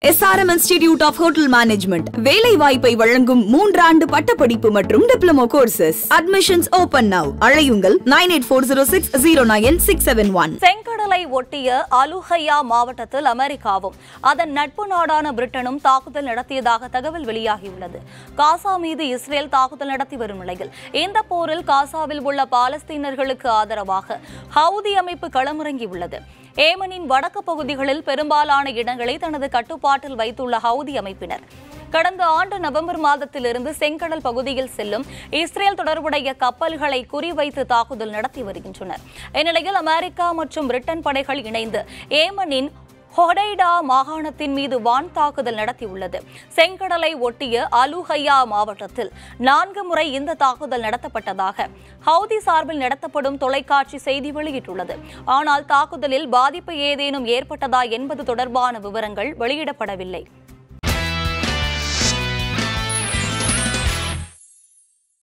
SRM institute of hotel management வேலை வாய்ப்பை வழங்கும் மூன்றாண்டு பட்டப்படிப்பு மற்றும் diploma courses admissions open now அழையுங்கள் nine eight four zero six zero nine six seven one செங்கடலை ஒட்டிய அலுஹையா மாவட்டத்தில் அமெரிக்காவும் அதன் நட்பு நாடான பிரிட்டனும் தாக்குதல் நடத்தியதாக தகவல் வெளியாகியுள்ளது காசா மீது இஸ்ரேல் தாக்குதல் நடத்தி வரும் நிலையில் இந்த போரில் காசாவில் உள்ள பாலஸ்தீனர்களுக்கு ஆதரவாக ஹவுதி அமைப்பு களமிறங்கியுள்ளது ஏமனின் வடக்கு பகுதிகளில் பெரும்பாலான இடங்களை தனது கட்டுப்பாட்டில் வைத்துள்ள ஹவுதி அமைப்பினர் கடந்த ஆண்டு நவம்பர் மாதத்திலிருந்து செங்கடல் பகுதியில் செல்லும் இஸ்ரேல் தொடர்புடைய கப்பல்களை குறிவைத்து தாக்குதல் நடத்தி வருகின்றனர் இந்நிலையில் அமெரிக்கா மற்றும் பிரிட்டன் படைகள் இணைந்து ஏமனின் ஹொடைடா மாகாணத்தின் மீது வான் தாக்குதல் நடத்தியுள்ளது செங்கடலை ஒட்டிய அலுஹையா மாவட்டத்தில் நான்கு முறை இந்த தாக்குதல் நடத்தப்பட்டதாக ஹவுதி சார்பில் நடத்தப்படும் தொலைக்காட்சி செய்தி வெளியிட்டுள்ளது ஆனால் தாக்குதலில் பாதிப்பு ஏதேனும் ஏற்பட்டதா என்பது தொடர்பான விவரங்கள் வெளியிடப்படவில்லை